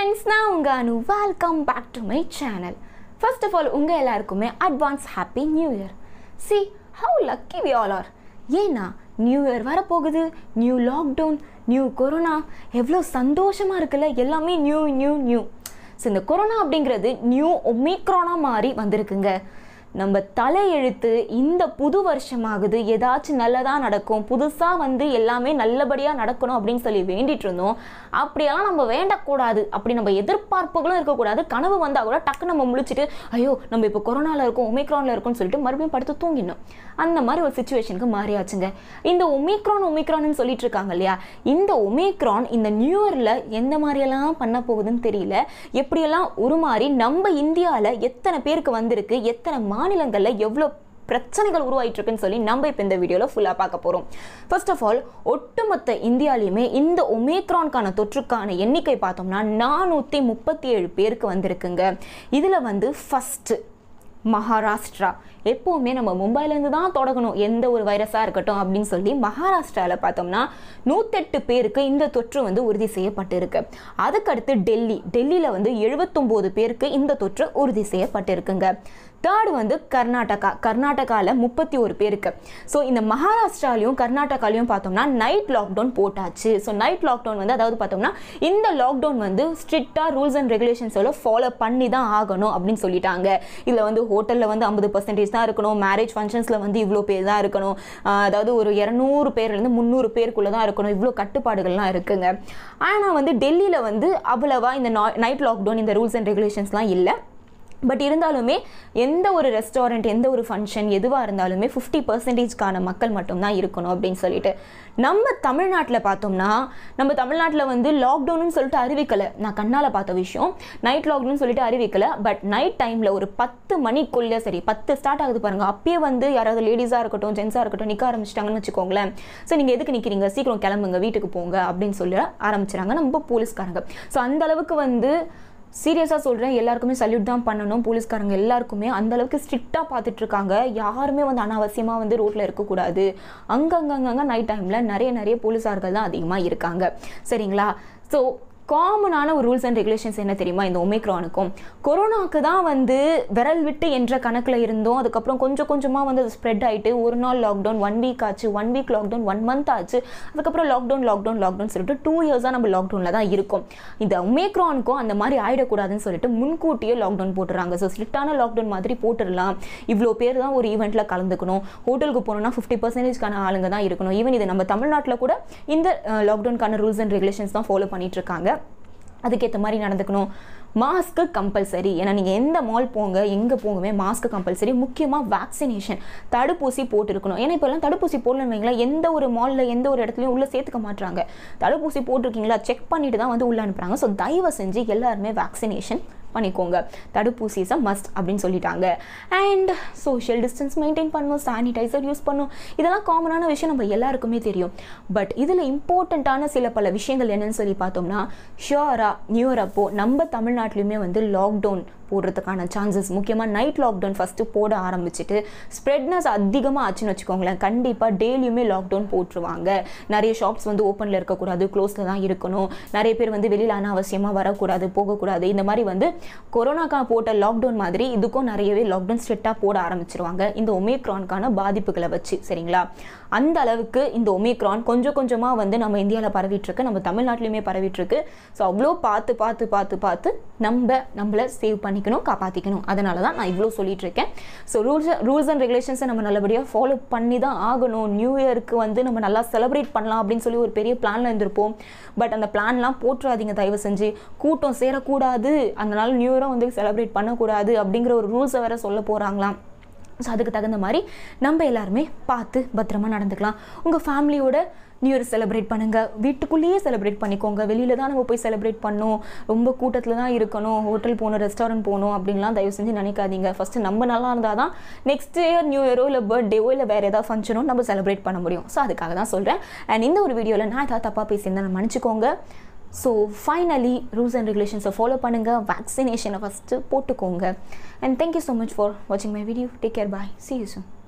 friends நான் உங்கள் Anu welcome back to my channel first of all உங்கள் எல்லாருக்குமே advance happy new year see how lucky we all are ஏன்னா new year வரப்போகுது new lockdown new corona எவ்வளோ சந்தோஷமாக இருக்குல்ல எல்லாமே நியூ நியூ நியூ ஸோ இந்த கொரோனா அப்படிங்கிறது நியூ ஒமிக்ரானா மாதிரி வந்திருக்குங்க நம்ம தலையெழுத்து இந்த புது வருஷமாகுது ஏதாச்சும் நல்லதாக நடக்கும் புதுசாக வந்து எல்லாமே நல்லபடியாக நடக்கணும் அப்படின்னு சொல்லி வேண்டிட்டு இருந்தோம் அப்படியெல்லாம் நம்ம வேண்டக்கூடாது அப்படி நம்ம எதிர்பார்ப்புகளும் இருக்கக்கூடாது கனவு வந்தால் கூட டக்கு நம்ம முழிச்சிட்டு ஐயோ நம்ம இப்போ கொரோனாவில் இருக்கோம் ஒமிக்ரானில் இருக்கோம்னு சொல்லிட்டு மறுபடியும் படுத்து தூங்கிடணும் அந்த மாதிரி ஒரு சுச்சுவேஷனுக்கு மாறியாச்சுங்க இந்த ஒமிக்ரான் ஒமிக்ரான்னு சொல்லிட்டு இருக்காங்க இல்லையா இந்த ஒமிக்ரான் இந்த நியூ இயரில் எந்த மாதிரியெல்லாம் பண்ண போகுதுன்னு தெரியல எப்படியெல்லாம் உருமாறி நம்ம இந்தியாவில் எத்தனை பேருக்கு வந்திருக்கு எத்தனை மாநிலங்களில் எவ்வளோ பிரச்சனைகள் உருவாயிட்டு இருக்குன்னு சொல்லி நம்ம இப்போ இந்த வீடியோவில் ஃபுல்லாக பார்க்க போகிறோம் ஃபர்ஸ்ட் ஆஃப் ஆல் ஒட்டுமொத்த இந்தியாலையுமே இந்த ஒமேக்ரான்கான தொற்றுக்கான எண்ணிக்கை பார்த்தோம்னா நானூற்றி முப்பத்தி ஏழு பேருக்கு வந்திருக்குங்க இதில் வந்து ஃபஸ்ட்டு மகாராஷ்டிரா எப்போவுமே நம்ம மும்பைலேருந்து தான் தொடங்கணும் எந்த ஒரு வைரஸாக இருக்கட்டும் அப்படின்னு சொல்லி மகாராஷ்டிராவில் பார்த்தோம்னா நூற்றெட்டு பேருக்கு இந்த தொற்று வந்து உறுதி செய்யப்பட்டிருக்கு அதுக்கடுத்து டெல்லி டெல்லியில் வந்து எழுபத்தொம்போது பேருக்கு இந்த தொற்று உறுதி செய்யப்பட்டிருக்குங்க தேர்டு வந்து கர்நாடகா கர்நாடகாவில் முப்பத்தி ஒரு பேருக்கு ஸோ இந்த மகாராஷ்டிராலையும் கர்நாடகாலையும் பார்த்தோம்னா நைட் லாக்டவுன் போட்டாச்சு ஸோ நைட் லாக்டவுன் வந்து அதாவது பார்த்தோம்னா இந்த லாக்டவுன் வந்து ஸ்ட்ரிக்டாக ரூல்ஸ் அண்ட் ரெகுலேஷன்ஸோட ஃபாலோ பண்ணி தான் ஆகணும் அப்படின்னு சொல்லிட்டாங்க இதில் வந்து ஹோட்டலில் வந்து ஐம்பது பர்சன்டேஜ் தான் இருக்கணும் மேரேஜ் ஃபங்க்ஷன்ஸில் வந்து இவ்வளோ பேர் தான் இருக்கணும் ஆஹ் அதாவது ஒரு இரநூறு பேர்லேருந்து முந்நூறு பேருக்குள்ளே தான் இருக்கணும் இவ்வளோ கட்டுப்பாடுகள்லாம் இருக்குங்க ஆனால் வந்து டெல்லியில் வந்து அவ்வளவா இந்த நைட் லாக்டவுன் இந்த ரூல்ஸ் அண்ட் ரெகுலேஷன்ஸ்லாம் இல்லை பட் இருந்தாலுமே எந்த ஒரு ரெஸ்டாரண்ட் எந்த ஒரு ஃபங்க்ஷன் எதுவாக இருந்தாலுமே ஃபிஃப்டி பர்சன்டேஜ்க்கான மக்கள் மட்டும்தான் இருக்கணும் அப்படின்னு சொல்லிட்டு நம்ம தமிழ்நாட்டில் பார்த்தோம்னா நம்ம தமிழ்நாட்டில் வந்து லாக்டவுன்னு சொல்லிட்டு அறிவிக்கலை நான் கண்ணால் பார்த்த விஷயம் நைட் லாக்டவுன் சொல்லிட்டு அறிவிக்கலை பட் நைட் டைமில் ஒரு பத்து மணிக்குள்ளே சரி பத்து ஸ்டார்ட் ஆகுது பாருங்கள் அப்பயே வந்து யாராவது லேடிஸாக இருக்கட்டும் ஜென்ஸாக இருக்கட்டும் நிற்க ஆரம்பிச்சிட்டாங்கன்னு வச்சுக்கோங்களேன் ஸோ நீங்கள் எதுக்கு நிற்கிறீங்க சீக்கிரம் கிளம்புங்க வீட்டுக்கு போங்க அப்படின்னு சொல்லி ஆரம்பிச்சிடாங்க நம்ம போலீஸ்காரங்க ஸோ அந்த அளவுக்கு வந்து சீரியஸாக சொல்கிறேன் எல்லாருக்குமே சல்யூட் தான் பண்ணணும் போலீஸ்காரங்க எல்லாருக்குமே அந்த அளவுக்கு ஸ்ட்ரிக்டாக பார்த்துட்டு இருக்காங்க யாருமே வந்து அனாவசியமாக வந்து ரோட்டில் இருக்கக்கூடாது அங்கங்கங்கங்க நைட் டைமில் நிறைய நிறைய போலீஸார்கள் தான் அதிகமாக இருக்காங்க சரிங்களா ஸோ காமனான ஒரு ரூல்ஸ் அண்ட் ரெகுலேஷன்ஸ் என்ன தெரியுமா இந்த ஒமிக்ரானுக்கும் கொரோனாக்கு தான் வந்து விரல் விட்டு என்ற கணக்கில் இருந்தோம் அதுக்கப்புறம் கொஞ்சம் கொஞ்சமாக வந்து அது ஸ்ப்ரெட் ஆகிட்டு ஒரு நாள் லாக்டவுன் ஒன் வீக் ஆச்சு one week lockdown one month ஆச்சு அதுக்கப்புறம் லாக்டவுன் லாக்டவுன் லாக்டவுன் சொல்லிட்டு டூ இயர்ஸாக நம்ம லாக்டவுனில் தான் இருக்கும் இந்த ஒமேக்ரானுக்கும் அந்த மாதிரி ஆகிடக்கூடாதுன்னு சொல்லிட்டு முன்கூட்டியே லாக்டவுன் போட்டுறாங்க ஸோ ஸ்ட்ரிக்டான லாக்டவுன் மாதிரி போட்டுடலாம் இவ்வளோ பேர் தான் ஒரு ஈவெண்ட்டில் கலந்துக்கணும் ஹோட்டலுக்கு போனோம்னா ஃபிஃப்டி பர்சன்டேஜ்க்கான ஆளுங்க தான் இருக்கணும் ஈவன் இது நம்ம தமிழ்நாட்டில் கூட இந்த லாக்டவுனுக்கான ரூல்ஸ் அண்ட் ரெகுலேஷன்ஸ் தான் ஃபாலோ பண்ணிட்டு இருக்காங்க அதுக்கேற்ற மாதிரி நடந்துக்கணும் மாஸ்க்கு கம்பல்சரி ஏன்னா நீங்கள் எந்த மால் போங்க எங்கே போங்கவே மாஸ்க்கு கம்பல்சரி முக்கியமாக வேக்சினேஷன் தடுப்பூசி போட்டிருக்கணும் ஏன்னா இப்போல்லாம் தடுப்பூசி போடலன்னு வைங்களேன் எந்த ஒரு மாலில் எந்த ஒரு இடத்துலையும் உள்ளே சேர்த்துக்க மாட்டுறாங்க தடுப்பூசி போட்டிருக்கீங்களா செக் பண்ணிட்டு தான் வந்து உள்ளே அனுப்புகிறாங்க ஸோ தயவு செஞ்சு எல்லாருமே வேக்சினேஷன் பண்ணிக்கோங்க தடுப்பூசிஸை மஸ்ட் அப்படின்னு சொல்லிட்டாங்க அண்ட் சோஷியல் டிஸ்டன்ஸ் மெயின்டைன் பண்ணணும் சானிடைசர் யூஸ் பண்ணணும் இதெல்லாம் காமனான விஷயம் நம்ம எல்லாருக்குமே தெரியும் பட் இதில் இம்பார்ட்டண்ட்டான சில பல விஷயங்கள் என்னன்னு சொல்லி பார்த்தோம்னா ஷியோராக நியூ இயர் அப்போ நம்ம தமிழ்நாட்டிலையுமே வந்து லாக்டவுன் போடுறதுக்கான சான்சஸ் முக்கியமாக நைட் லாக்டவுன் ஃபஸ்ட்டு போட ஆரம்பிச்சுட்டு ஸ்ப்ரெட்னஸ் அதிகமாக ஆச்சுன்னு வச்சுக்கோங்களேன் கண்டிப்பாக டெய்லியுமே லாக்டவுன் போட்டுருவாங்க நிறைய ஷாப்ஸ் வந்து ஓப்பனில் இருக்கக்கூடாது க்ளோஸில் தான் இருக்கணும் நிறைய பேர் வந்து வெளியில் அனாவசியமாக வரக்கூடாது போகக்கூடாது இந்த மாதிரி வந்து கொரோனாக்கா போட்ட லாக்டவுன் மாதிரி இதுக்கும் நிறையவே லாக்டவுன் ஸ்ட்ரிக்டாக போட ஆரம்பிச்சிருவாங்க இந்த ஒமேக்ரான்கான பாதிப்புகளை வச்சு சரிங்களா அந்த அளவுக்கு இந்த ஒமேக்ரான் கொஞ்சம் கொஞ்சமாக வந்து நம்ம இந்தியாவில் பரவிட்டுருக்கு நம்ம தமிழ்நாட்டிலையுமே பரவிட்டுருக்கு ஸோ அவ்வளோ பார்த்து பார்த்து பார்த்து பார்த்து நம்ம நம்மளை சேவ் பண்ணிக்கணும் காப்பாற்றிக்கணும் அதனால தான் நான் இவ்வளோ சொல்லிட்டு இருக்கேன் ஸோ ரூல்ஸ் ரூல்ஸ் அண்ட் ரெகுலேஷன்ஸை நம்ம நல்லபடியாக ஃபாலோ பண்ணி தான் ஆகணும் நியூ இயருக்கு வந்து நம்ம நல்லா செலிப்ரேட் பண்ணலாம் அப்படின்னு சொல்லி ஒரு பெரிய பிளானில் இருந்திருப்போம் பட் அந்த பிளான்லாம் போட்டுறாதீங்க தயவு செஞ்சு கூட்டம் சேரக்கூடாது அதனால நியூ இயரும் வந்து செலிப்ரேட் பண்ணக்கூடாது அப்படிங்கிற ஒரு ரூல்ஸை வேற சொல்ல போகிறாங்களாம் ஸோ அதுக்கு தகுந்த மாதிரி நம்ம எல்லாருமே பார்த்து பத்திரமா நடந்துக்கலாம் உங்கள் ஃபேமிலியோட நியூ இயர் செலிப்ரேட் பண்ணுங்கள் வீட்டுக்குள்ளேயே செலிப்ரேட் பண்ணிக்கோங்க வெளியில் தான் நம்ம போய் செலிப்ரேட் பண்ணணும் ரொம்ப கூட்டத்தில் தான் இருக்கணும் ஹோட்டல் போகணும் ரெஸ்டாரண்ட் போகணும் அப்படின்லாம் தயவு செஞ்சு நினைக்காதீங்க ஃபஸ்ட்டு நம்ம நல்லா இருந்தால் தான் நெக்ஸ்ட் இயர் நியூ இயரோ இல்லை பர்த்டேவோ இல்லை வேறு ஏதாவது ஃபங்க்ஷனோ நம்ம செலிப்ரேட் பண்ண முடியும் ஸோ அதுக்காக தான் சொல்கிறேன் அண்ட் இந்த ஒரு வீடியோவில் நான் ஏதாவது தப்பாக பேசியிருந்தேன் மன்னிச்சிக்கோங்க ஸோ ஃபைனலி ரூல்ஸ் அண்ட் ரெகுலேஷன்ஸை ஃபாலோ பண்ணுங்கள் வேக்சினேஷனை ஃபஸ்ட்டு போட்டுக்கோங்க and thank you so much for வாட்சிங் my video take care bye see you soon